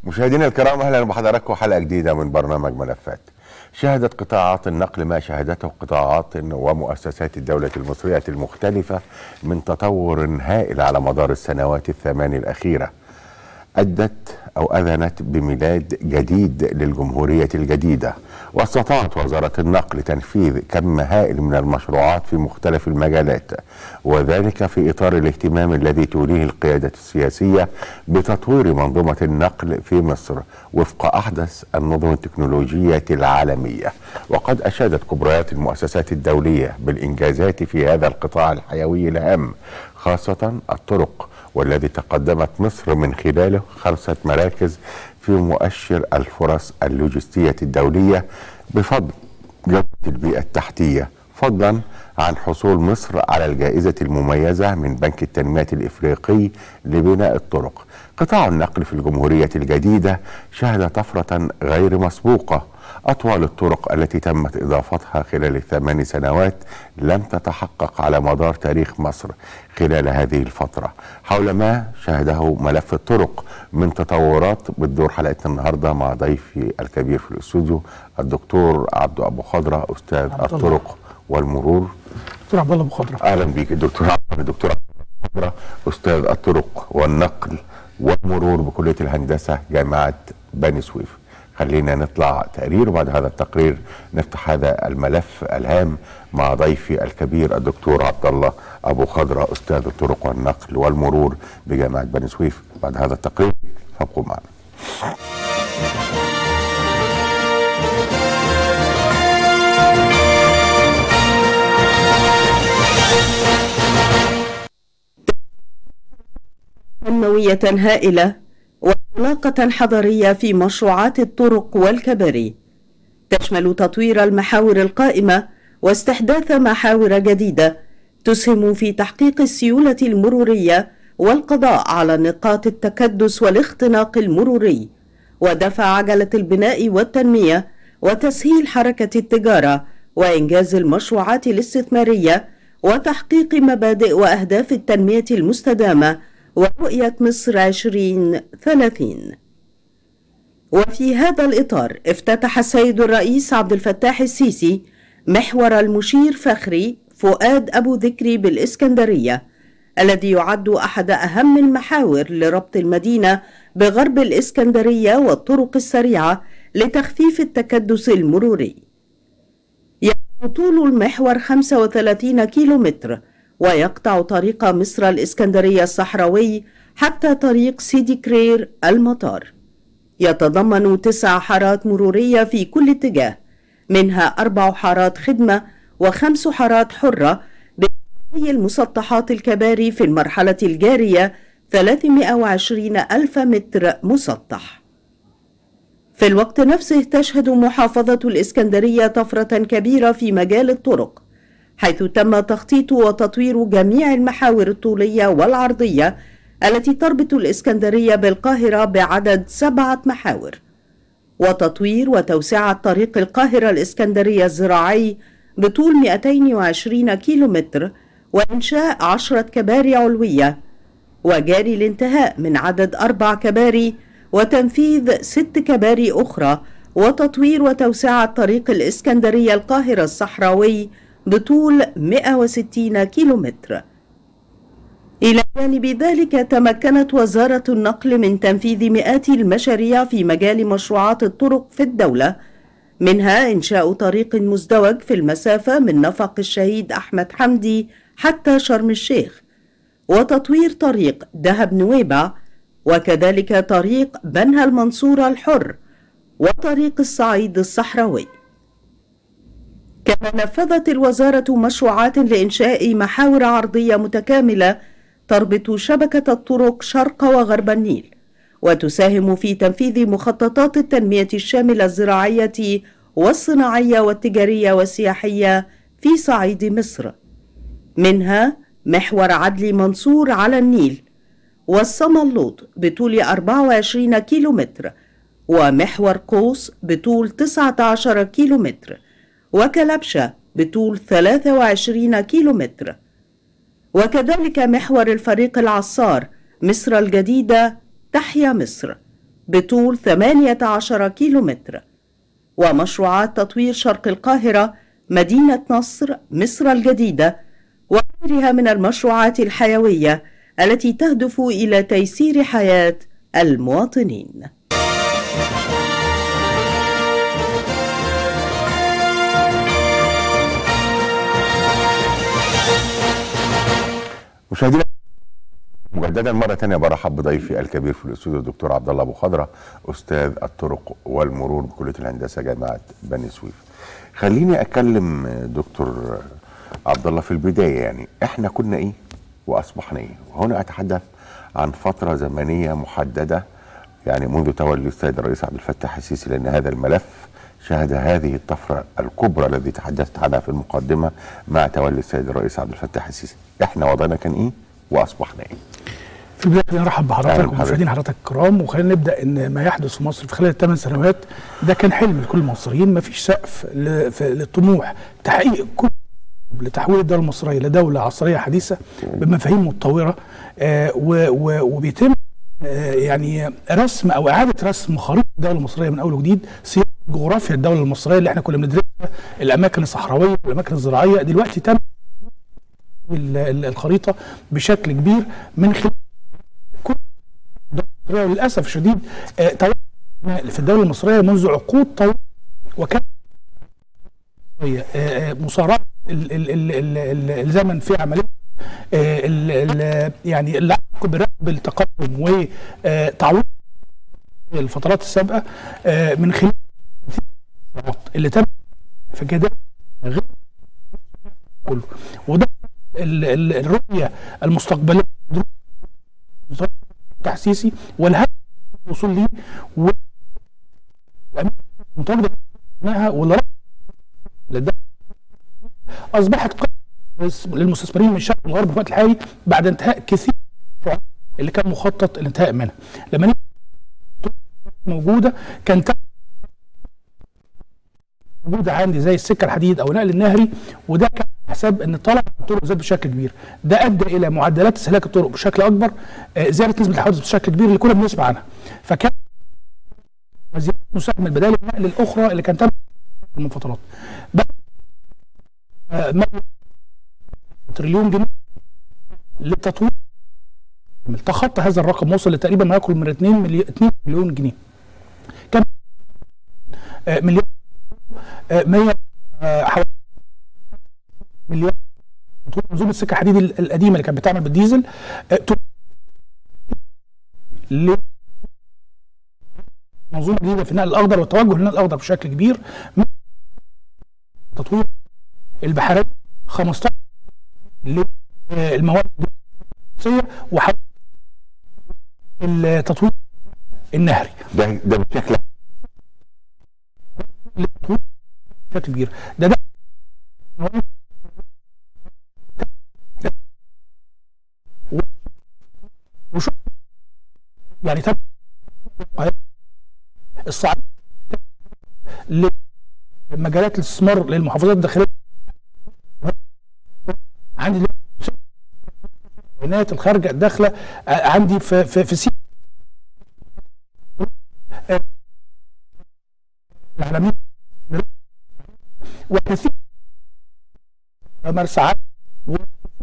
مشاهدينا الكرام اهلا بحضراتكم حلقه جديده من برنامج ملفات. شهدت قطاعات النقل ما شهدته قطاعات ومؤسسات الدوله المصريه المختلفه من تطور هائل على مدار السنوات الثمان الاخيره. أدت أو أذنت بميلاد جديد للجمهورية الجديدة واستطاعت وزارة النقل تنفيذ كم هائل من المشروعات في مختلف المجالات وذلك في إطار الاهتمام الذي توليه القيادة السياسية بتطوير منظومة النقل في مصر وفق أحدث النظم التكنولوجية العالمية وقد أشادت كبريات المؤسسات الدولية بالإنجازات في هذا القطاع الحيوي الهام خاصة الطرق والذي تقدمت مصر من خلاله خمسة مراكز في مؤشر الفرص اللوجستية الدولية بفضل جودة البيئة التحتية فضلا عن حصول مصر على الجائزة المميزة من بنك التنمية الإفريقي لبناء الطرق قطاع النقل في الجمهورية الجديدة شهد طفرة غير مسبوقة أطول الطرق التي تمت إضافتها خلال الثمان سنوات لم تتحقق على مدار تاريخ مصر خلال هذه الفترة حول ما شهده ملف الطرق من تطورات بتدور حلقة النهاردة مع ضيفي الكبير في الاستوديو الدكتور عبد أبو خضرة أستاذ الطرق والمرور دكتور عبد الله ابو خضره اهلا بيك الدكتور عبد الدكتور عبد الله خضرة، استاذ الطرق والنقل والمرور بكليه الهندسه جامعه بني سويف خلينا نطلع تقرير وبعد هذا التقرير نفتح هذا الملف الهام مع ضيفي الكبير الدكتور عبد الله ابو خضره استاذ الطرق والنقل والمرور بجامعه بني سويف بعد هذا التقرير فابقوا معنا تنموية هائلة وانطلاقة حضارية في مشروعات الطرق والكباري تشمل تطوير المحاور القائمة واستحداث محاور جديدة تسهم في تحقيق السيولة المرورية والقضاء على نقاط التكدس والاختناق المروري ودفع عجلة البناء والتنمية وتسهيل حركة التجارة وإنجاز المشروعات الاستثمارية وتحقيق مبادئ وأهداف التنمية المستدامة ورؤية مصر 2030 وفي هذا الإطار افتتح السيد الرئيس عبد الفتاح السيسي محور المشير فخري فؤاد أبو ذكري بالإسكندرية الذي يعد أحد أهم المحاور لربط المدينة بغرب الإسكندرية والطرق السريعة لتخفيف التكدس المروري يبلغ طول المحور 35 كيلومتر ويقطع طريق مصر الإسكندرية الصحراوي حتى طريق سيدي كرير المطار يتضمن تسع حارات مرورية في كل اتجاه منها أربع حارات خدمة وخمس حارات حرة بجميع المسطحات الكباري في المرحلة الجارية 320 ألف متر مسطح في الوقت نفسه تشهد محافظة الإسكندرية طفرة كبيرة في مجال الطرق حيث تم تخطيط وتطوير جميع المحاور الطولية والعرضية التي تربط الإسكندرية بالقاهرة بعدد سبعة محاور وتطوير وتوسعة طريق القاهرة الإسكندرية الزراعي بطول 220 كيلومتر وإنشاء عشرة كباري علوية وجاري الانتهاء من عدد أربع كباري وتنفيذ ست كباري أخرى وتطوير وتوسعة طريق الإسكندرية القاهرة الصحراوي بطول 160 كيلومتر إلى جانب ذلك تمكنت وزارة النقل من تنفيذ مئات المشاريع في مجال مشروعات الطرق في الدولة منها إنشاء طريق مزدوج في المسافة من نفق الشهيد أحمد حمدي حتى شرم الشيخ وتطوير طريق دهب نويبع وكذلك طريق بنها المنصورة الحر وطريق الصعيد الصحراوي كما نفذت الوزارة مشروعات لإنشاء محاور عرضية متكاملة تربط شبكة الطرق شرق وغرب النيل وتساهم في تنفيذ مخططات التنمية الشاملة الزراعية والصناعية والتجارية والسياحية في صعيد مصر منها محور عدلي منصور على النيل والصملوط بطول 24 كيلومتر ومحور قوس بطول 19 كيلومتر وكلبشة بطول 23 كيلومتر وكذلك محور الفريق العصار مصر الجديدة تحيا مصر بطول 18 كيلومتر ومشروعات تطوير شرق القاهرة مدينة نصر مصر الجديدة وغيرها من المشروعات الحيوية التي تهدف إلى تيسير حياة المواطنين مشاهدينا مجددا مره ثانيه برحب بضيفي الكبير في الاستوديو الدكتور عبد الله ابو خضره استاذ الطرق والمرور بكليه الهندسه جامعه بني سويف. خليني اكلم دكتور عبد الله في البدايه يعني احنا كنا ايه واصبحنا ايه؟ وهنا اتحدث عن فتره زمنيه محدده يعني منذ تولي السيد الرئيس عبد الفتاح السيسي لان هذا الملف شهد هذه الطفره الكبرى التي تحدثت عنها في المقدمه مع تولي السيد الرئيس عبد الفتاح السيسي. احنا وضعنا كان ايه واصبحنا ايه؟ في البدايه خلينا نرحب أهلا بحضرتك بحضرتك. ومشاهدين حضرتك الكرام وخلينا نبدا ان ما يحدث في مصر في خلال الثمان سنوات ده كان حلم لكل المصريين ما فيش سقف ل- في- للطموح تحقيق كل لتحويل الدوله المصريه لدوله عصريه حديثه بمفاهيم متطوره آه و- و- وبيتم آه يعني رسم او اعاده رسم خريطه الدوله المصريه من اول وجديد صياغه جغرافيا الدوله المصريه اللي احنا كنا بندرسها الاماكن الصحراويه والاماكن الزراعيه دلوقتي تم ال- ال- الخريطه بشكل كبير من خلال كل الدولة المصرية. وللاسف الشديد آه، توقف في الدوله المصريه منذ عقود طويله وكان آه، آه، مصارعه ال- ال- ال- ال- ال- الزمن في عمليه آه، ال- ال- يعني اللحق برتب التقدم وتعويض الفترات السابقه آه، من خلال اللي تم في كده غير كله وده ال- ال- الرؤيه المستقبليه تحسيسي والهدف الوصول ليه و متواجده معها ولا للدولة اصبحت قمة للمستثمرين من الشرق والغرب في الوقت الحالي بعد انتهاء كثير من المشروعات اللي كان مخطط الانتهاء منها لما نيجي موجوده كان تم موجوده عندي زي السكه الحديد او نقل النهري وده كان على حساب ان طلب الطرق زاد بشكل كبير ده ادى الى معدلات استهلاك الطرق بشكل اكبر آه، زياده نسبه الحوادث بشكل كبير اللي كنا بنسمع عنها فكان وزياده مساهمه بدائل النقل الاخرى اللي كانت تم من فترات بقى آه، مبلغ تريليون جنيه للتطوير تخطى هذا الرقم وصل لتقريبا ما يقرب من 2 مليون 2 مليون جنيه كان آه، مليون آه، 100 آه، حوالي مليون تطوير منظومه السكه الحديد ال- القديمه اللي كانت بتعمل بالديزل آه، تو- ل- منظومه جديده في النقل الاخضر والتوجه للنقل الاخضر بشكل كبير من تطوير البحريه 15 للمواد الرئيسيه وحول التطوير النهري ده ده بشكل للتطوير بشكل كبير ده ده و- وشو يعني تم الصعب لمجالات الاستثمار للمحافظات الداخليه عندي دلوقتي بنايه الخارجه الداخله آه، عندي في في في سي آه، العالمين وكثير مرسى علم و-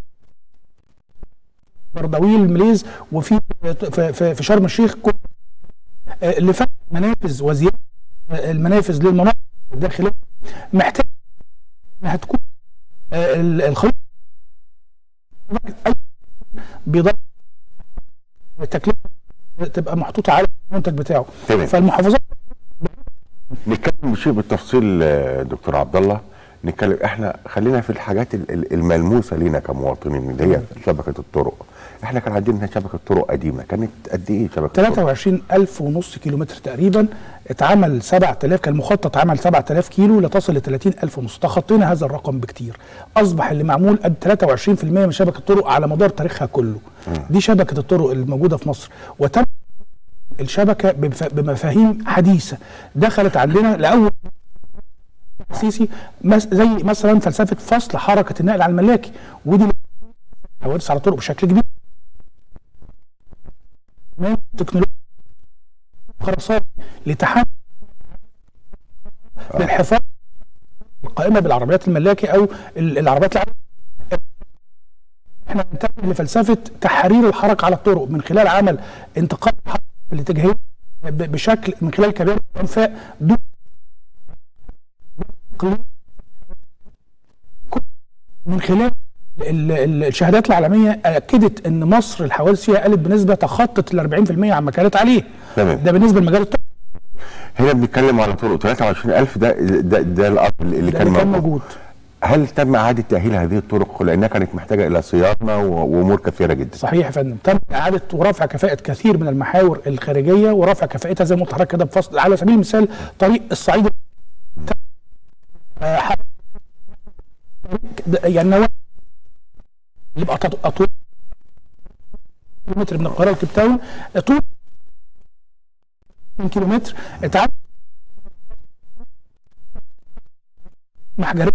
بردويل مليز وفي في, في, في شرم الشيخ كل آه، اللي فتح منافذ وزياده آه، المنافذ للمناطق الداخليه محتاج انها تكون آه، ال- الخريطه بيضاف التكلفه تبقى محطوطه على المنتج بتاعه تمام. فالمحافظات نتكلم بشيء بالتفصيل آه، دكتور عبد الله نتكلم احنا خلينا في الحاجات ال- ال- الملموسه لينا كمواطنين اللي هي شبكه الطرق احنا كان عندنا شبكه طرق قديمه كانت قد ايه شبكه الطرق 23 ألف ونص كيلومتر تقريبا اتعمل 7000 كان مخطط عمل 7000 كيلو لتصل ل 30 ألف ونص تخطينا هذا الرقم بكتير أصبح اللي معمول قد 23% من شبكة الطرق على مدار تاريخها كله دي شبكة الطرق الموجودة في مصر وتم الشبكة بمف- بمفاهيم حديثة دخلت عندنا لأول سيسي مس- زي مثلا فلسفة فصل حركة النقل عن الملاكي ودي حوادث على طرق بشكل كبير من تكنولوجيا خرساني لتحمل للحفاظ القائمه بالعربيات الملاكي او ال- العربيات العاديه احنا ننتبه لفلسفه تحرير الحركه على الطرق من خلال عمل انتقال الحركه الاتجاهيه ب- بشكل من خلال كباري الانفاق دون من خلال ال- ال- الشهادات العالميه اكدت ان مصر الحوادث فيها قلت بنسبه تخطت ال 40% عما كانت عليه تمام. ده بالنسبه لمجال الطرق هنا بنتكلم على طرق 23000 ده ده ده الارض اللي ده كان اللي كان موجود موجود هل تم اعاده تاهيل هذه الطرق لانها كانت محتاجه الى صيانه و- وامور كثيره جدا صحيح يا فندم تم اعاده ورفع كفاءه كثير من المحاور الخارجيه ورفع كفاءتها زي ما قلت لحضرتك كده بفصل على سبيل المثال طريق الصعيد آه، ح- ده- يعني نوع يبقى تط- اطول كيلومتر من القاهره لكيب تاون طول 2 كيلومتر اتعمل محجريه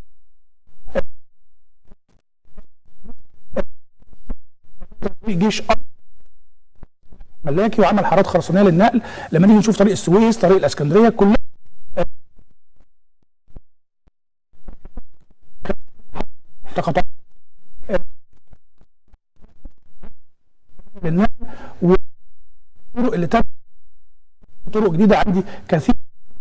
جيش أرض ملاكي وعمل حارات خرسانيه للنقل لما نيجي نشوف طريق السويس طريق الاسكندريه كلها تقاطع للنقل والطرق اللي تم طرق جديده عندي كثير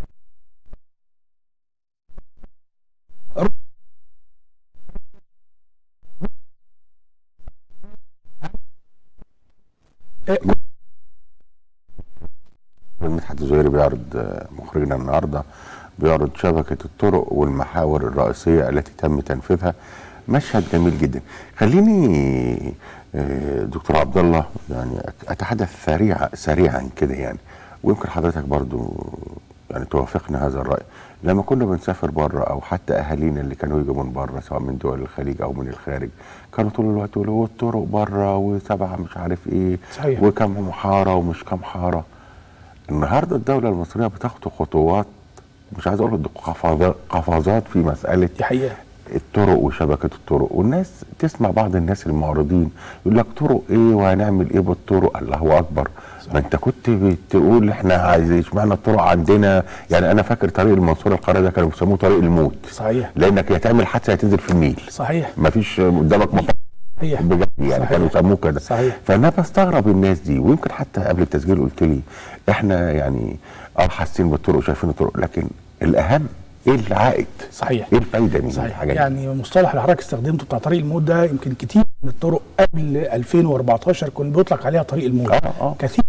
مدحت الزهيري بيعرض آه، مخرجنا النهارده بيعرض شبكه الطرق والمحاور الرئيسيه التي تم تنفيذها مشهد جميل جدا خليني آه، دكتور عبد الله يعني أت- اتحدث سريعا سريعا كده يعني ويمكن حضرتك برضو يعني توافقنا هذا الراي لما كنا بنسافر بره او حتى اهالينا اللي كانوا يجوا من بره سواء من دول الخليج او من الخارج كانوا طول الوقت يقولوا "هو الطرق بره وسبعه مش عارف ايه صحيح. وكم حاره ومش كم حاره النهارده الدوله المصريه بتخطو خطوات مش عايز اقول قفزات قفزات في مساله دي حقيقه الطرق وشبكه الطرق والناس تسمع بعض الناس المعارضين يقول لك طرق ايه وهنعمل ايه بالطرق الله اكبر ما انت كنت بتقول احنا عايزين اشمعنى الطرق عندنا يعني انا فاكر طريق المنصوره القاهره ده كانوا بيسموه طريق الموت صحيح لانك يا تعمل حادثه يا تنزل في النيل صحيح ما فيش قدامك مفر صحيح بجد يعني صحيح. كانوا يسموه كده صحيح. فانا بستغرب الناس دي ويمكن حتى قبل التسجيل قلت لي احنا يعني اه حاسين بالطرق وشايفين الطرق لكن الاهم ايه العائد؟ صحيح ايه الفايده من صحيح الحاجات دي؟ يعني مصطلح اللي حضرتك استخدمته بتاع طريق الموت ده يمكن كتير من الطرق قبل 2014 كان بيطلق عليها طريق الموت اه اه كثير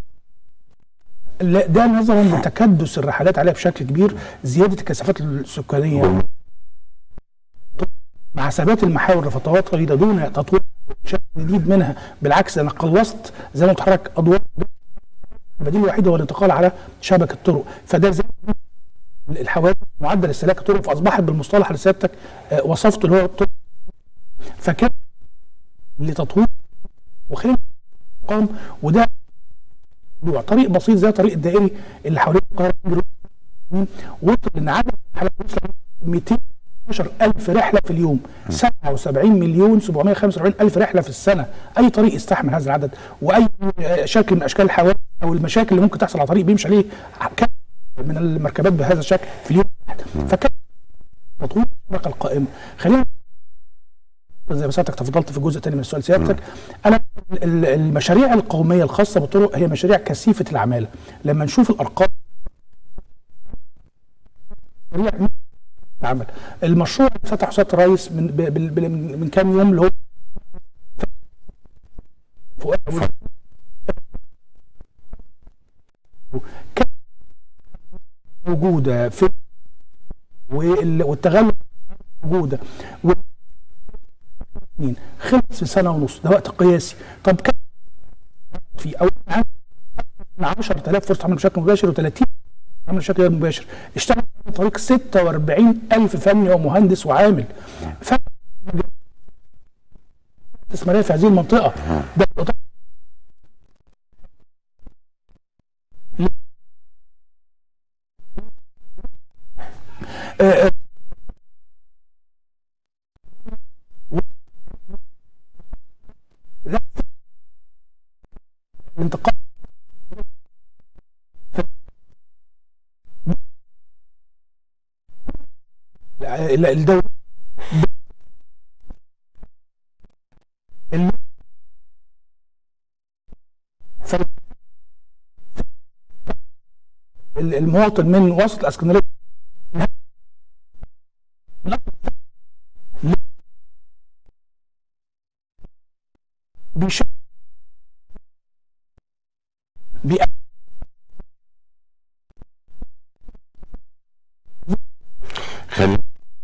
لا ده نظرا لتكدس الرحلات عليها بشكل كبير زياده الكثافات السكانيه مع ثبات المحاور لفترات طويله دون تطوير شكل جديد منها بالعكس انا قلصت زي ما قلت لحضرتك ادوار البديل الوحيد هو الانتقال على شبكه طرق فده زي الحوادث معدل استهلاك الطرق فاصبحت بالمصطلح اللي سيادتك آه، وصفته اللي هو الطرق فكان لتطوير وخلال قام وده موضوع طريق بسيط زي طريق الدائري اللي حوالين القاهره وصل ان عدد الرحلات وصل 212 الف رحله في اليوم 77 مليون 745 الف رحله في السنه اي طريق يستحمل هذا العدد واي آه، شكل من اشكال الحوادث او المشاكل اللي ممكن تحصل على طريق بيمشي عليه كم من المركبات بهذا الشكل في اليوم الواحد فكان تطوير الشبكه القائمه خلينا زي ما سيادتك تفضلت في جزء تاني من السؤال سيادتك انا ال- المشاريع القوميه الخاصه بالطرق هي مشاريع كثيفه العماله لما نشوف الارقام مشاريع عمل المشروع اللي فتحه سياده الرئيس من ب- بال- بال- من من كام يوم اللي هو فؤاد كان موجوده في وال- والتغلب موجوده و- سنين خلص في سنه ونص ده وقت قياسي طب كم في اول عام 10000 فرصه عمل بشكل مباشر و30 عمل بشكل غير مباشر اشتغل عن طريق 46000 فني ومهندس وعامل ف استثماريه في هذه المنطقه ده القطاع آه، آه، لا الانتقال ال- الدوله ال- ف- ال- المواطن من وسط الاسكندريه بيش بي خلي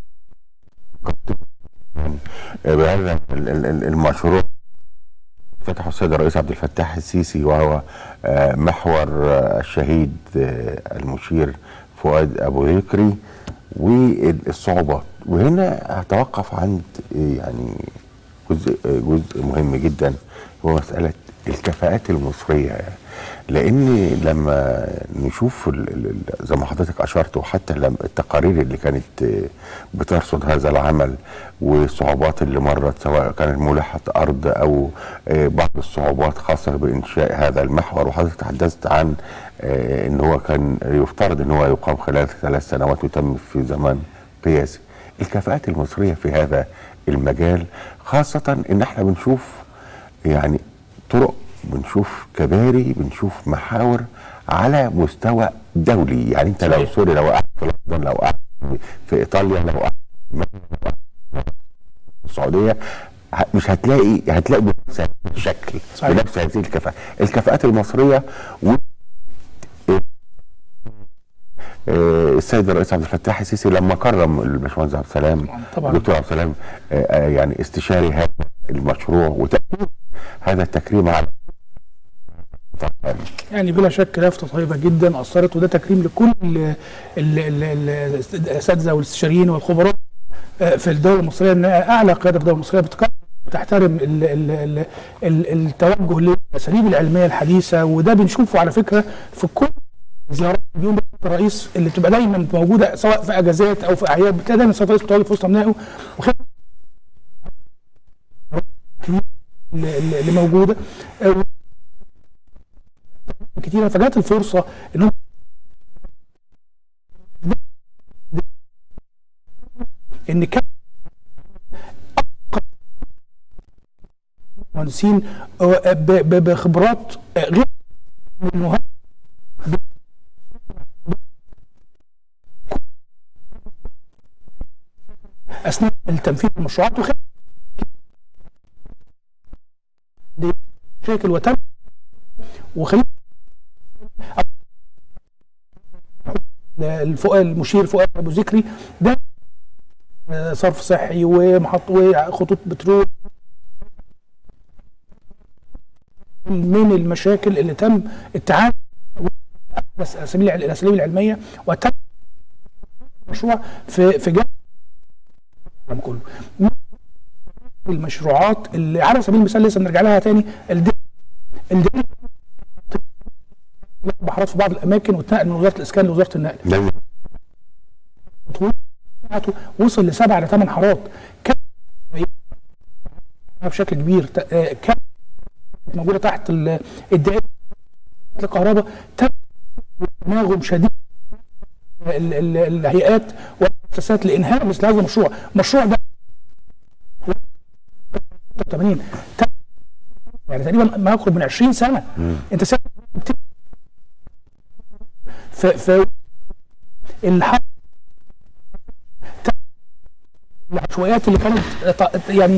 بهذا ال- ال- ال- المشروع فتحه السيد الرئيس عبد الفتاح السيسي وهو آه، محور آه، الشهيد آه، المشير فؤاد ابو هيكري والصعوبات وهنا هتوقف عند آه، يعني جزء آه، جزء مهم جدا هو مساله الكفاءات المصريه لان لما نشوف ال- ال- ال- زي ما حضرتك اشرت وحتى لما التقارير اللي كانت آه، بترصد هذا العمل والصعوبات اللي مرت سواء كانت ملاحه ارض او آه، بعض الصعوبات خاصه بانشاء هذا المحور وحضرتك تحدثت عن آه، ان هو كان يفترض ان هو يقام خلال ثلاث سنوات وتم في زمان قياسي الكفاءات المصريه في هذا المجال خاصه ان احنا بنشوف يعني طرق بنشوف كباري بنشوف محاور على مستوى دولي يعني انت لو صحيح. سوري لو قاعد في لندن لو قاعد في ايطاليا لو قاعد في مصر، لو قاعد في السعوديه ه- مش هتلاقي هتلاقي بنفس هذا الشكل صحيح. بنفس هذه الكفاءة الكفاءات المصريه و آه، السيد الرئيس عبد الفتاح السيسي لما كرم الباشمهندس عبد السلام طبعاً. الدكتور عبد السلام آه، آه، يعني استشاري هذا المشروع وتأكيد هذا التكريم على يعني بلا شك لفته طيبه جدا اثرت وده تكريم لكل ال- ال- ال- ال- الاساتذه والاستشاريين والخبراء آه، في الدوله المصريه ان اعلى قياده في الدوله المصريه بتقدر تحترم ال ال ال ال التوجه للاساليب العلميه الحديثه وده بنشوفه على فكره في كل زيارات اليوم الرئيس اللي بتبقى دايما موجوده سواء في اجازات او في اعياد بتلاقي دايما السيد الرئيس متواجد في وسط ابنائه وخ- اللي اللي موجوده آه، كتيره فجات الفرصه انهم ان كان مهندسين آه، ب- ب- بخبرات آه، غير منها اثناء التنفيذ المشروعات وخ دي مشاكل وتم وخلي الفؤاد المشير فؤاد ابو ذكري ده آه، صرف صحي ومحط وخطوط بترول من المشاكل اللي تم التعامل بس الاساليب الاساليب العلميه وتم مشروع في في جانب العالم كله من المشروعات اللي على سبيل المثال لسه بنرجع لها تاني الد الد بحارات في بعض الاماكن واتنقل من وزاره الاسكان لوزاره النقل ده الطول بتاعته وصل لسبع لثمان حارات كان بشكل كبير ت- آه، كان موجوده تحت ال- الدائره الكهرباء تم تناغم شديد ال- ال- الهيئات والمؤسسات لانهاء مثل هذا المشروع المشروع ده 80 تم يعني تقريبا ما يقرب من 20 سنه انت سنة ف ف الحق العشوائيات اللي كانت ط- يعني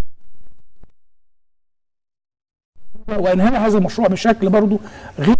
وانهاء هذا المشروع بشكل برضه غير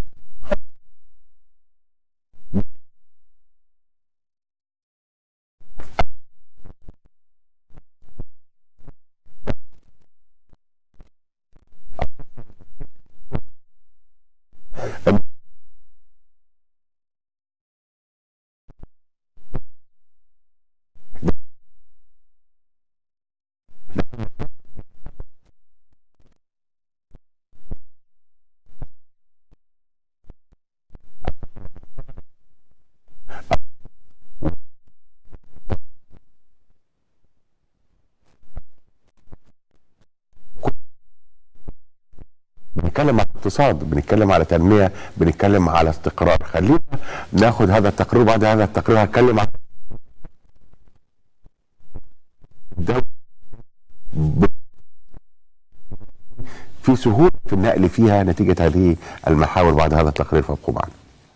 بنتكلم على اقتصاد بنتكلم على تنميه بنتكلم على استقرار خلينا ناخد هذا التقرير وبعد هذا التقرير هتكلم عن في سهوله في النقل فيها نتيجه هذه المحاور بعد هذا التقرير فابقوا معنا.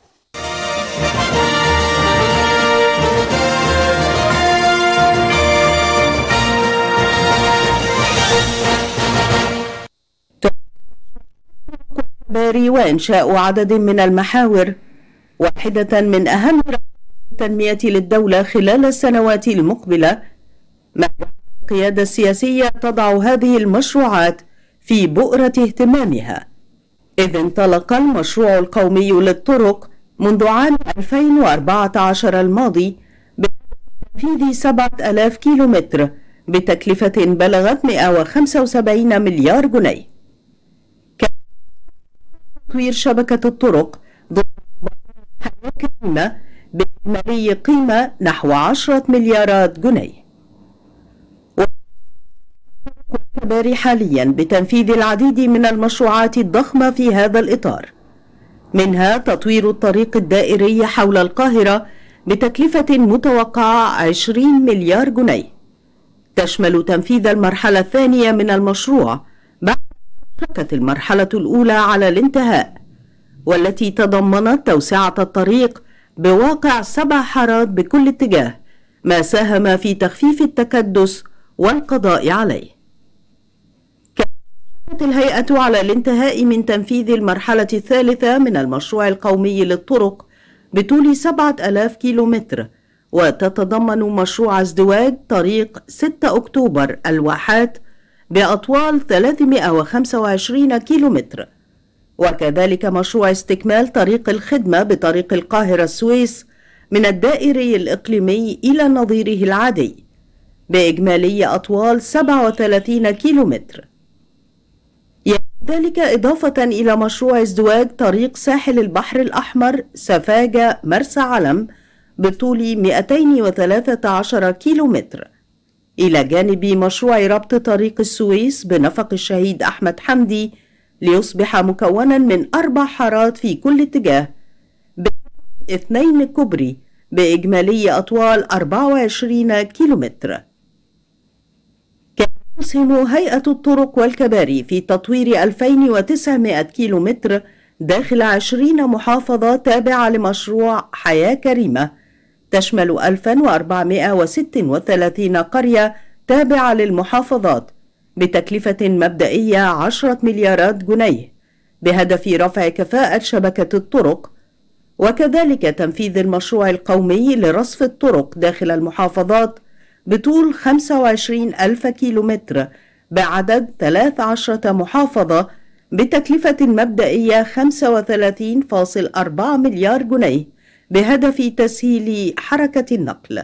الإخبار وإنشاء عدد من المحاور واحدة من أهم التنمية للدولة خلال السنوات المقبلة مع القيادة السياسية تضع هذه المشروعات في بؤرة اهتمامها إذ انطلق المشروع القومي للطرق منذ عام 2014 الماضي بتنفيذ 7000 كيلومتر بتكلفة بلغت 175 مليار جنيه تطوير شبكة الطرق ضد حياة كريمة بإجمالي قيمة نحو عشرة مليارات جنيه والكباري حاليا بتنفيذ العديد من المشروعات الضخمة في هذا الإطار منها تطوير الطريق الدائري حول القاهرة بتكلفة متوقعة 20 مليار جنيه تشمل تنفيذ المرحلة الثانية من المشروع بعد شكت المرحلة الأولى على الانتهاء والتي تضمنت توسعة الطريق بواقع سبع حارات بكل اتجاه ما ساهم في تخفيف التكدس والقضاء عليه كانت الهيئة على الانتهاء من تنفيذ المرحلة الثالثة من المشروع القومي للطرق بطول سبعة ألاف كيلومتر وتتضمن مشروع ازدواج طريق 6 أكتوبر الواحات بأطوال 325 كيلومتر وكذلك مشروع استكمال طريق الخدمة بطريق القاهرة السويس من الدائري الإقليمي إلى نظيره العادي بإجمالي أطوال 37 كيلومتر ذلك إضافة إلى مشروع ازدواج طريق ساحل البحر الأحمر سفاجة مرسى علم بطول 213 كيلومتر إلى جانب مشروع ربط طريق السويس بنفق الشهيد أحمد حمدي ليصبح مكونا من أربع حارات في كل اتجاه اثنين كوبري بإجمالي أطوال 24 كيلومتر تسهم هيئة الطرق والكباري في تطوير 2900 كيلومتر داخل 20 محافظة تابعة لمشروع حياة كريمة تشمل 1436 قرية تابعة للمحافظات بتكلفة مبدئية 10 مليارات جنيه بهدف رفع كفاءة شبكة الطرق وكذلك تنفيذ المشروع القومي لرصف الطرق داخل المحافظات بطول 25 ألف كيلومتر بعدد 13 محافظة بتكلفة مبدئية 35.4 مليار جنيه بهدف تسهيل حركة النقل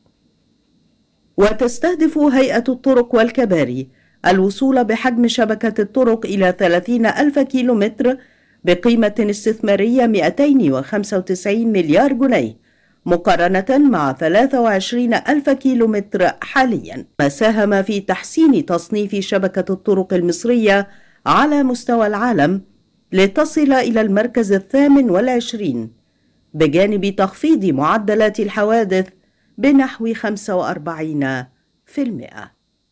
وتستهدف هيئة الطرق والكباري الوصول بحجم شبكة الطرق إلى 30 ألف كيلومتر بقيمة استثمارية 295 مليار جنيه مقارنة مع 23 ألف كيلومتر حاليا ما ساهم في تحسين تصنيف شبكة الطرق المصرية على مستوى العالم لتصل إلى المركز الثامن والعشرين بجانب تخفيض معدلات الحوادث بنحو 45 في المئة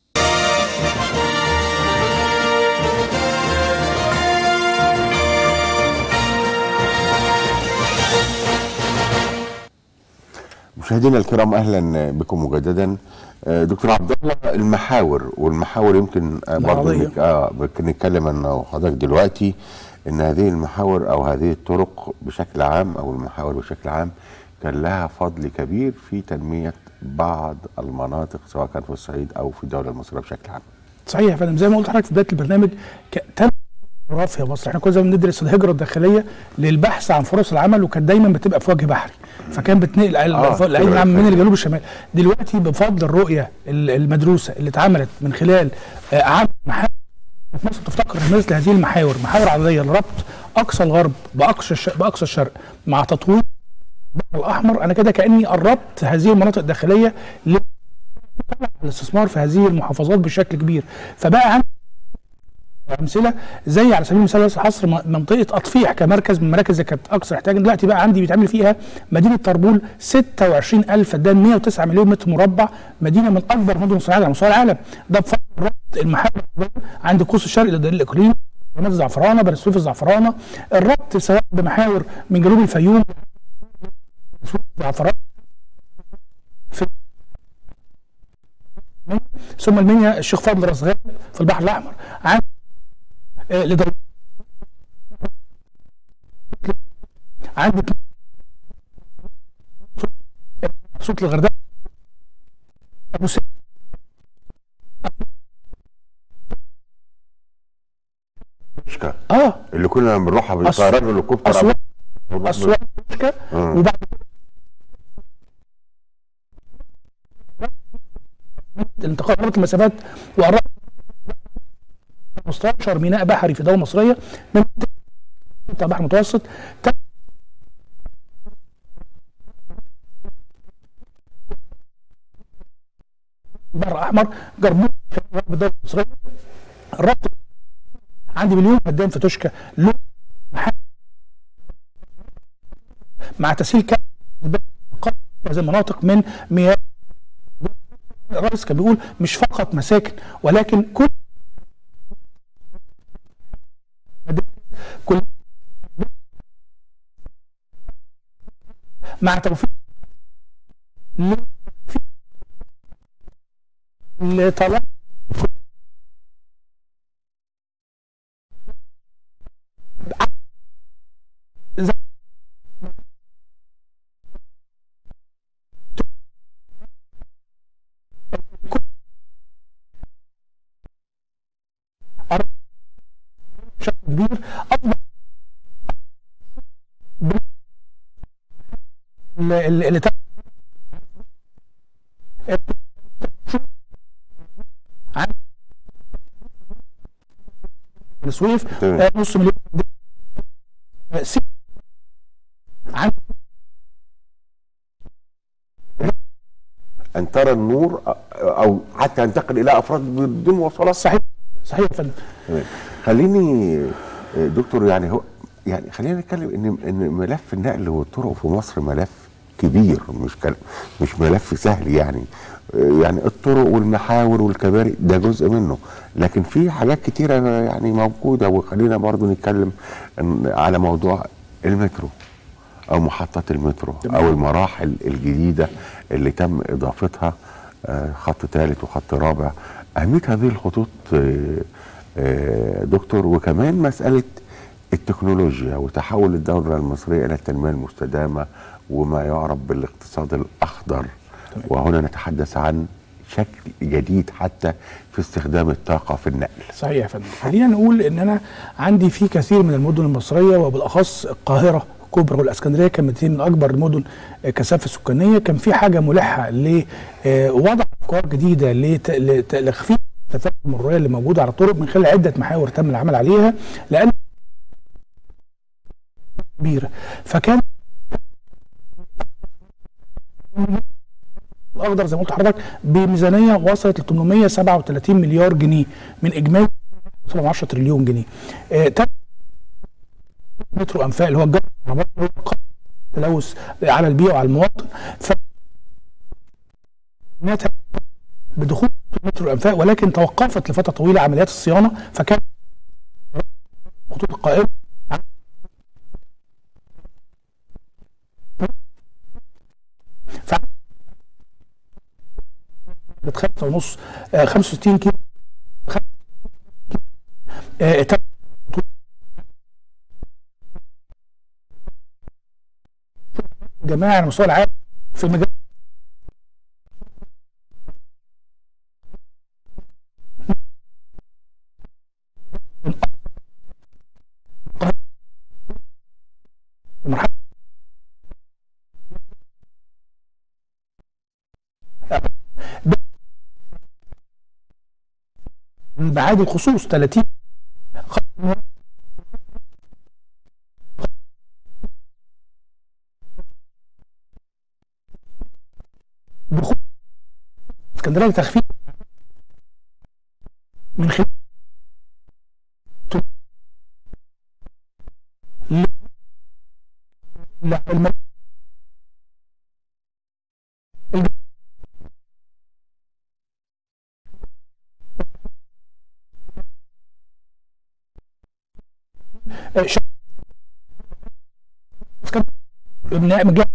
مشاهدينا الكرام اهلا بكم مجددا آه، دكتور عبد الله المحاور والمحاور يمكن آه، برضه العرضية. نك- اه بك- نتكلم انا وحضرتك دلوقتي ان هذه المحاور او هذه الطرق بشكل عام او المحاور بشكل عام كان لها فضل كبير في تنميه بعض المناطق سواء كان في الصعيد او في الدوله المصريه بشكل عام. صحيح يا فندم زي ما قلت لحضرتك في بدايه البرنامج ك- تم جغرافيا يا مصر احنا كنا زمان بندرس الهجره الداخليه للبحث عن فرص العمل وكانت دايما بتبقى في وجه بحري فكان بتنقل آه، العين العام تبقى من الجنوب الشمال دلوقتي بفضل الرؤيه ال- المدروسه اللي اتعملت من خلال آه، عام محاور في مصر تفتقر مثل هذه المحاور محاور عرضيه لربط اقصى الغرب باقصى الش- باقصى الشرق مع تطوير البحر الاحمر انا كده كاني قربت هذه المناطق الداخليه ل- الاستثمار في هذه المحافظات بشكل كبير فبقى عندي امثله زي على سبيل المثال بس حصر م- منطقه اطفيح كمركز من المراكز اللي كانت اكثر احتياجا دلوقتي بقى عندي بيتعمل فيها مدينه طربول 26000 فدان 109 مليون متر مربع مدينه من اكبر مدن الصناعيه على مستوى العالم ده بفضل ربط المحاور عند قوس الشرق لدليل الاقليم قناه الزعفرانه بني سويف الزعفرانه الربط سواء بمحاور من جنوب الفيوم الزعفرانه في ثم المنيا الشيخ فضل راس غارب في البحر الاحمر عن آه، لدر... عندك صوت الغردقه ابو سعيد مشكلة. اه اللي كنا بنروحها أسوان. بالطيران والهليكوبتر اسوان اسوان مشكلة. آه. وبعد الانتقال ربط المسافات وقربت 15 ميناء بحري في دولة مصرية من بتاع البحر المتوسط تم البحر الاحمر جربوه في الدولة المصرية الربط عندي مليون فدان في توشكا له محل مع تسهيل كم هذه المناطق من مياه الرئيس كان بيقول مش فقط مساكن ولكن كل كل مع توفير ل- في- لطلب بشكل كبير اطبق اللي, اللي تم عن السويف تمام. آه، نص مليون آه، ست عن ان ترى النور أ- او حتى ينتقل الى افراد بدون مواصلات صحيح صحيح يا فندم تمام. خليني آه، دكتور يعني هو يعني خلينا نتكلم ان ان ملف النقل والطرق في مصر ملف كبير مش كل- مش ملف سهل يعني آه، يعني الطرق والمحاور والكباري ده جزء منه لكن في حاجات كتيرة يعني موجودة وخلينا برضو نتكلم إن- على موضوع المترو او محطات المترو او المراحل الجديدة اللي تم اضافتها آه، خط ثالث وخط رابع اهمية هذه الخطوط آه، آه، دكتور وكمان مسألة التكنولوجيا وتحول الدولة المصرية إلى التنمية المستدامة وما يعرف بالاقتصاد الأخضر وهنا نتحدث عن شكل جديد حتى في استخدام الطاقة في النقل صحيح يا فندم خلينا نقول ان انا عندي في كثير من المدن المصريه وبالاخص القاهره الكبرى والاسكندريه كانت من اكبر المدن آه، كثافه سكانيه كان في حاجه ملحه لوضع افكار جديده لت- لت- لتخفيف الكثافات المروريه اللي موجوده على الطرق من خلال عده محاور تم العمل عليها لان كبيره فكان الاخضر زي ما قلت لحضرتك بميزانيه وصلت ل 837 مليار جنيه من اجمالي 10 تريليون جنيه آه، تم مترو انفاق اللي هو الجو الكهربائي هو قد تلوث على البيئه وعلى المواطن ف إنها بدخول مترو الانفاق ولكن توقفت لفتره طويله عمليات الصيانه فكان خطوط القائمه ف خمسة ونص آه 65 كيلو خ- آه تم جماعة على مستوى العالم في المجال المرحلة بعاد الخصوص 30 دخول اسكندريه لتخفيف من خلال ل- لا الم... الج- آه، ش- من من جهة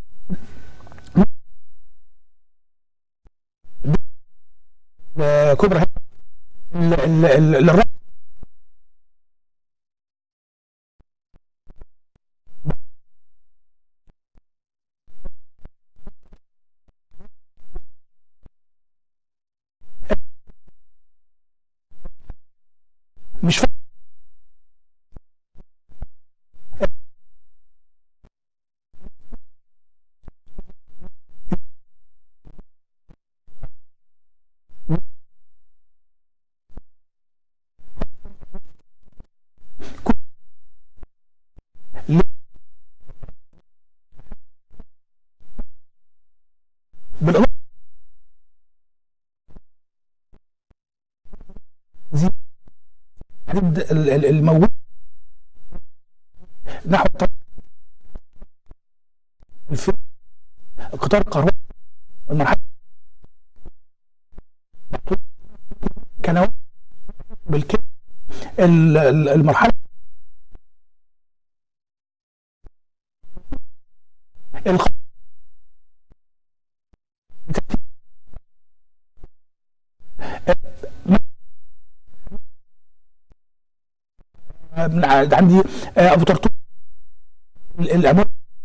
آه، كبرى ال- ال- ال- الرأي مش فاهم بالإضافة زي- الحديد ال- ال- الموجود نحو الطريق الف- قطار القروي المرحله كان بالكامل ال- ال- المرحله الخ... من ع- عندي آه، ابو طرطوق ال- الاموال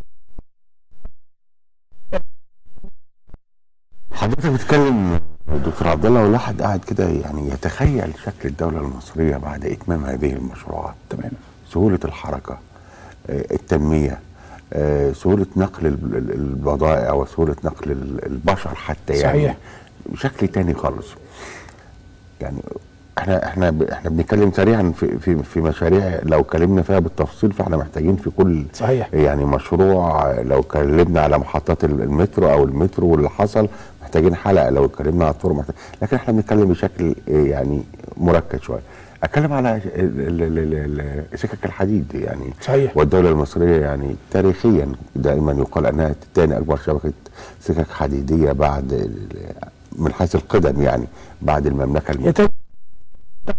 حضرتك بتتكلم دكتور عبد الله والواحد قاعد كده يعني يتخيل شكل الدوله المصريه بعد اتمام هذه المشروعات تمام سهوله الحركه آه، التنميه آه، سهوله نقل ال- ال- البضائع وسهوله نقل ال- البشر حتى يعني صحيح. بشكل تاني خالص يعني احنا احنا ب- احنا بنتكلم سريعا في في في مشاريع لو اتكلمنا فيها بالتفصيل فاحنا محتاجين في كل صحيح. يعني مشروع لو اتكلمنا على محطات ال- المترو او المترو واللي حصل محتاجين حلقه لو اتكلمنا على الطرق محتاج لكن احنا بنتكلم بشكل اه، يعني مركز شويه اتكلم على ال- ال- ال- ال- سكك الحديد يعني صحيح. والدوله المصريه يعني تاريخيا دائما يقال انها ثاني اكبر شبكه سكك حديديه بعد ال- من حيث القدم يعني بعد المملكه هي المتحده تم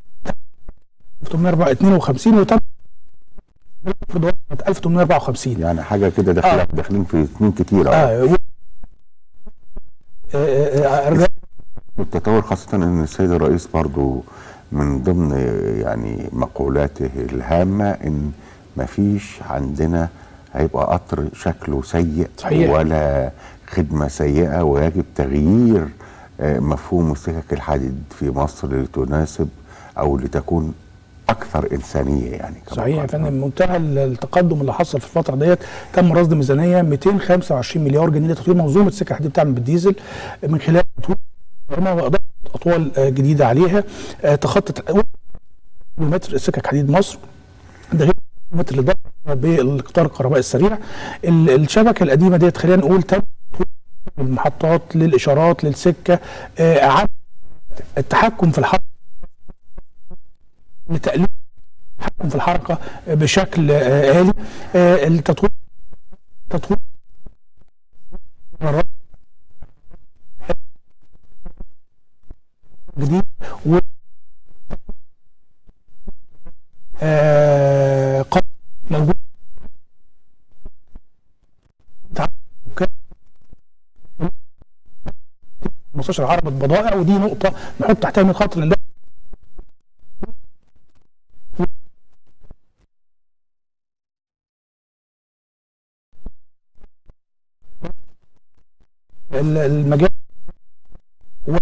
1852 وتم في دورة 1854 يعني حاجه كده داخله آه. داخلين في سنين كتيره اه و- آه، آه، أرجع التطور خاصة ان السيد الرئيس برضو من ضمن يعني مقولاته الهامة ان مفيش عندنا هيبقى قطر شكله سيء صحيح. ولا خدمة سيئة ويجب تغيير آه، مفهوم السكك الحديد في مصر لتناسب او لتكون اكثر انسانية يعني كما صحيح يا قال. فندم منتهى التقدم اللي حصل في الفتره ديت تم رصد ميزانيه 225 مليار جنيه لتطوير منظومه السكه الحديد بتعمل بالديزل من خلال تطوير البرمة واضافه اطوال آه، جديده عليها آه، تخطت كيلومتر السكك حديد مصر ده غير الكيلومتر اللي ضاف بالقطار الكهربائي السريع ال- الشبكه القديمه ديت خلينا نقول تم تطوير المحطات للاشارات للسكه آه، اعاده التحكم في الحركه لتقليل التحكم في الحركه بشكل آه، آلي آه، التطوير تطوير جديد و آه، قد موجود تع- وكان 15 عربة بضائع ودي نقطة نحط تحتها 100 خط لأن ده ال- المجال و-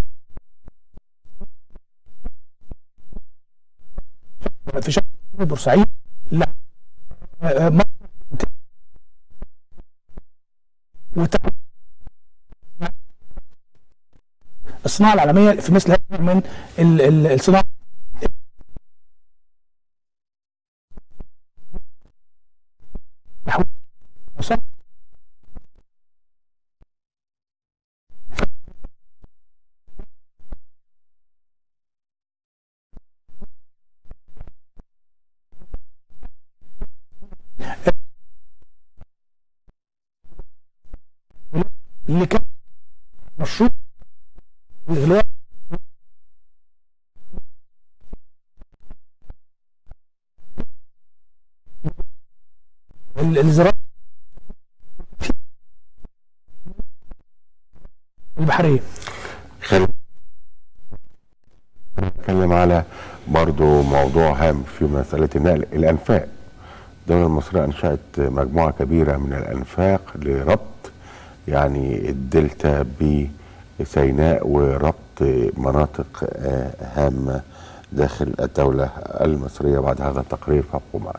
في شهر بورسعيد لا آه، م- وت- الصناعة العالمية في مثل هذا من ال- ال- الصناعة نحو- اللي كان مشروع الإغلاق ال- الزراعه البحريه خلينا نتكلم على برضو موضوع هام في مسألة النقل الأنفاق الدولة المصرية أنشأت مجموعة كبيرة من الأنفاق لربط يعني الدلتا بسيناء وربط مناطق آه، هامة داخل الدولة المصرية بعد هذا التقرير فابقوا معنا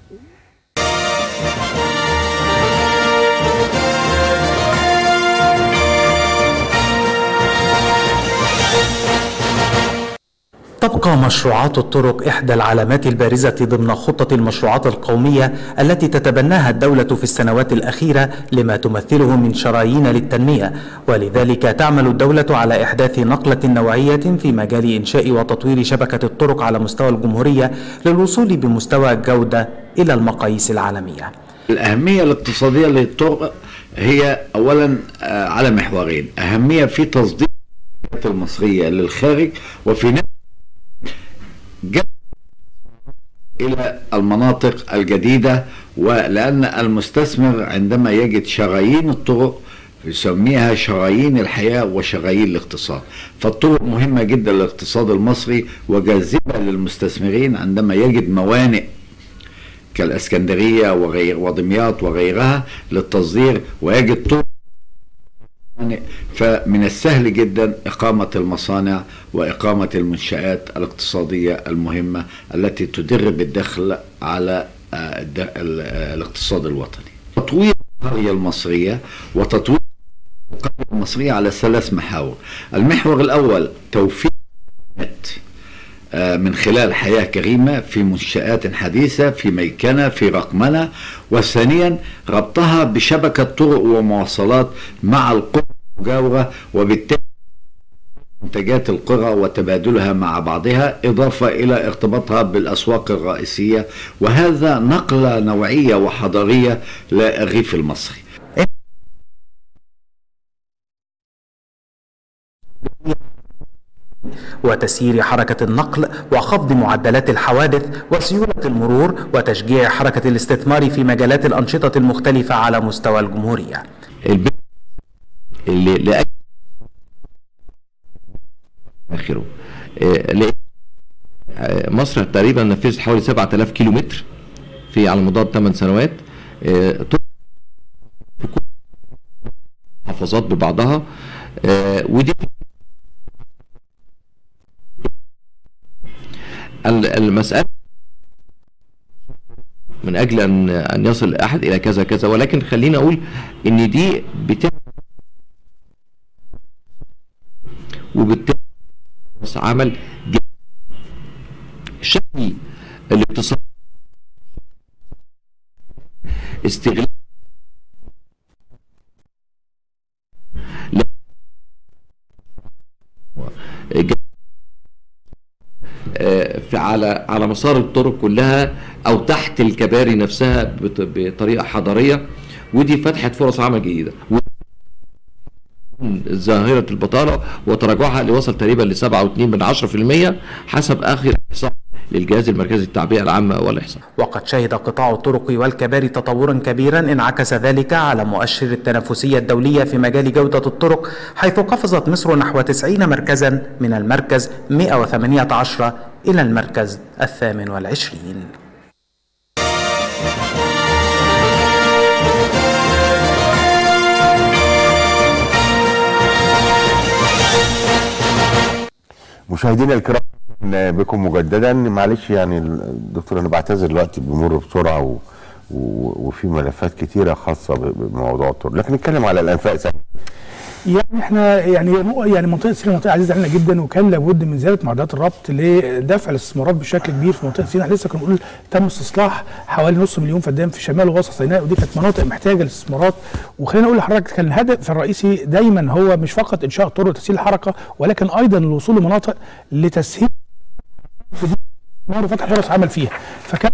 تبقى مشروعات الطرق إحدى العلامات البارزة ضمن خطة المشروعات القومية التي تتبناها الدولة في السنوات الأخيرة لما تمثله من شرايين للتنمية ولذلك تعمل الدولة على إحداث نقلة نوعية في مجال إنشاء وتطوير شبكة الطرق على مستوى الجمهورية للوصول بمستوى جودة إلى المقاييس العالمية الأهمية الاقتصادية للطرق هي أولا آه، على محورين أهمية في تصدير الشركات المصرية للخارج وفي نفس جذب إلى المناطق الجديدة ولأن المستثمر عندما يجد شرايين الطرق يسميها شرايين الحياة وشرايين الاقتصاد فالطرق مهمة جدا للاقتصاد المصري وجاذبة للمستثمرين عندما يجد موانئ كالاسكندريه وغير ودمياط وغيرها للتصدير ويجد طرق فمن السهل جدا إقامة المصانع وإقامة المنشآت الاقتصادية المهمة التي تدر بالدخل على آه، الد- ال- آه، الاقتصاد الوطني تطوير القرية المصرية وتطوير القرية المصرية على ثلاث محاور المحور الأول توفير النت آه، من خلال حياة كريمة في منشآت حديثة في ميكنة في رقمنة وثانيا ربطها بشبكة طرق ومواصلات مع القرى المجاورة وبالتالي منتجات القرى وتبادلها مع بعضها إضافة إلى ارتباطها بالأسواق الرئيسية وهذا نقلة نوعية وحضارية للريف المصري وتسيير حركة النقل وخفض معدلات الحوادث وسيولة المرور وتشجيع حركة الاستثمار في مجالات الأنشطة المختلفة على مستوى الجمهورية البيت اللي لأي آخره آه، لأن آه، مصر تقريبا نفذت حوالي 7000 كيلو متر في على مدار 8 سنوات آه، طرق في كل محافظات ببعضها آه، ودي ال- المسألة من اجل ان ان يصل احد الى كذا كذا ولكن خليني اقول ان دي بتعمل وبالتالي فرص عمل جديدة. شكل الاقتصاد استغلال ل- ج- آه، في على على مسار الطرق كلها او تحت الكباري نفسها بط- بطريقه حضاريه ودي فتحت فرص عمل جديده و- ظاهره البطاله وتراجعها اللي وصل تقريبا ل 7.2 من 10% حسب اخر احصاء للجهاز المركزي للتعبئه العامه والاحصاء وقد شهد قطاع الطرق والكباري تطورا كبيرا انعكس ذلك على مؤشر التنافسية الدولية في مجال جودة الطرق حيث قفزت مصر نحو 90 مركزا من المركز 118 إلى المركز الثامن والعشرين مشاهدينا الكرام أهلاً بكم مجددا معلش يعني الدكتور انا بعتذر دلوقتي بمر بسرعه و... و... وفي ملفات كتيره خاصه ب- بموضوع الطرق لكن نتكلم على الانفاق سريعا يعني احنا يعني يعني منطقه سيناء منطقه عزيزه علينا جدا وكان لابد من زياده معدلات الربط لدفع الاستثمارات بشكل كبير في منطقه سيناء لسه كنا بنقول تم استصلاح حوالي نص مليون فدان في شمال ووسط سيناء ودي كانت مناطق محتاجه الاستثمارات وخلينا اقول لحضرتك كان الهدف الرئيسي دايما هو مش فقط انشاء طرق وتسهيل الحركه ولكن ايضا الوصول لمناطق لتسهيل وفتح فرص عمل فيها فكان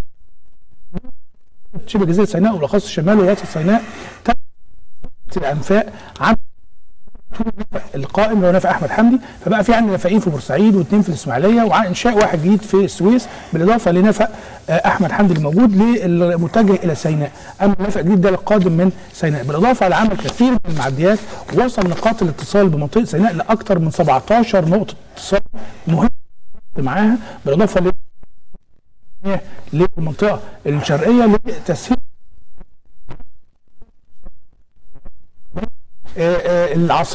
شبه جزيره سيناء وبالاخص شمال ووسط سيناء تم الانفاق عن النفق القائم اللي هو نفق احمد حمدي فبقى في عندنا نفقين في بورسعيد واثنين في الاسماعيليه وانشاء واحد جديد في السويس بالاضافه لنفق آه، احمد حمدي الموجود للمتجه الى سيناء اما النفق الجديد ده القادم من سيناء بالاضافه لعمل كثير من المعديات وصل نقاط الاتصال بمنطقه سيناء لاكثر من 17 نقطه اتصال مهمه معاها بالاضافه ل للمنطقه الشرقيه لتسهيل آه، آه، العاصمه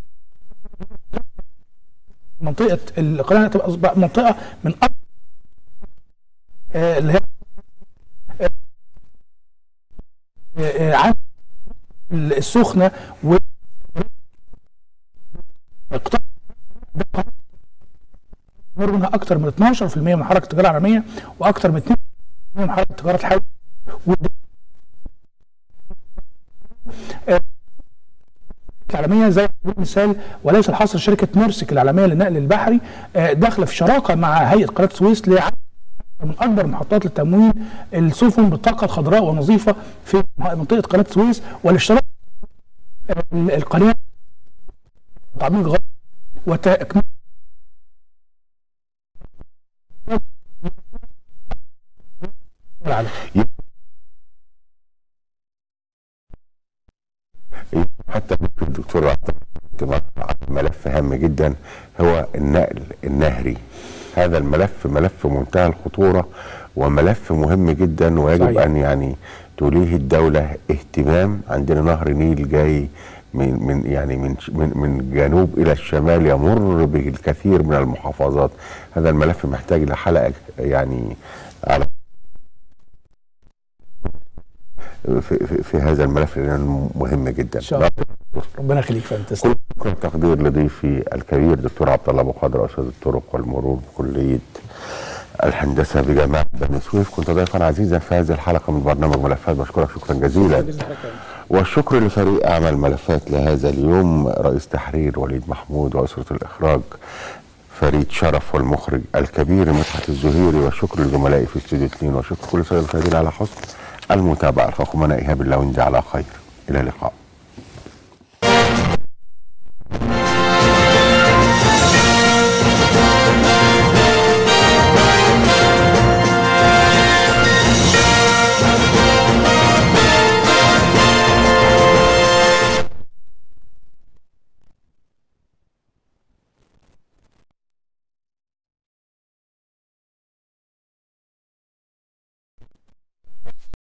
منطقه القناه تبقى أصبح منطقه من أكبر آه، اللي هي آه، آه، عن السخنه و القطاع ده مر منها اكثر من 12% من حركه التجاره العالميه واكثر من 2% من حركه التجاره الحيويه وده العالميه زي سبيل المثال وليس الحصر شركه ميرسك العالميه للنقل البحري آه، داخله في شراكه مع هيئه قناه السويس لعمل من اكبر محطات لتمويل السفن بالطاقه الخضراء ونظيفه في منطقه قناه السويس والاشتراك آه، القناه تعميق غرب وتكميل العالم حتى ممكن الدكتور عطا ملف هام جدا هو النقل النهري هذا الملف ملف منتهى الخطورة وملف مهم جدا ويجب صحيح. أن يعني توليه الدولة اهتمام عندنا نهر نيل جاي من من يعني من من من جنوب الى الشمال يمر بالكثير من المحافظات هذا الملف محتاج لحلقه يعني على في, في, في هذا الملف لانه مهم جدا إن شاء الله. ربنا يخليك فانت كل تسلم شكر وتقدير لضيفي الكبير دكتور عبد الله ابو قادر استاذ الطرق والمرور بكليه الهندسه بجامعه بني سويف كنت ضيفا عزيزا في هذه الحلقه من برنامج ملفات بشكرك شكرا جزيلا والشكر لفريق اعمال ملفات لهذا اليوم رئيس تحرير وليد محمود واسره الاخراج فريد شرف والمخرج الكبير مدحت الزهيري والشكر لزملائي في استوديو 2 وشكر كل سيد المشاهدين على حسن المتابعه اخوكم انا ايهاب اللوندي على خير الى اللقاء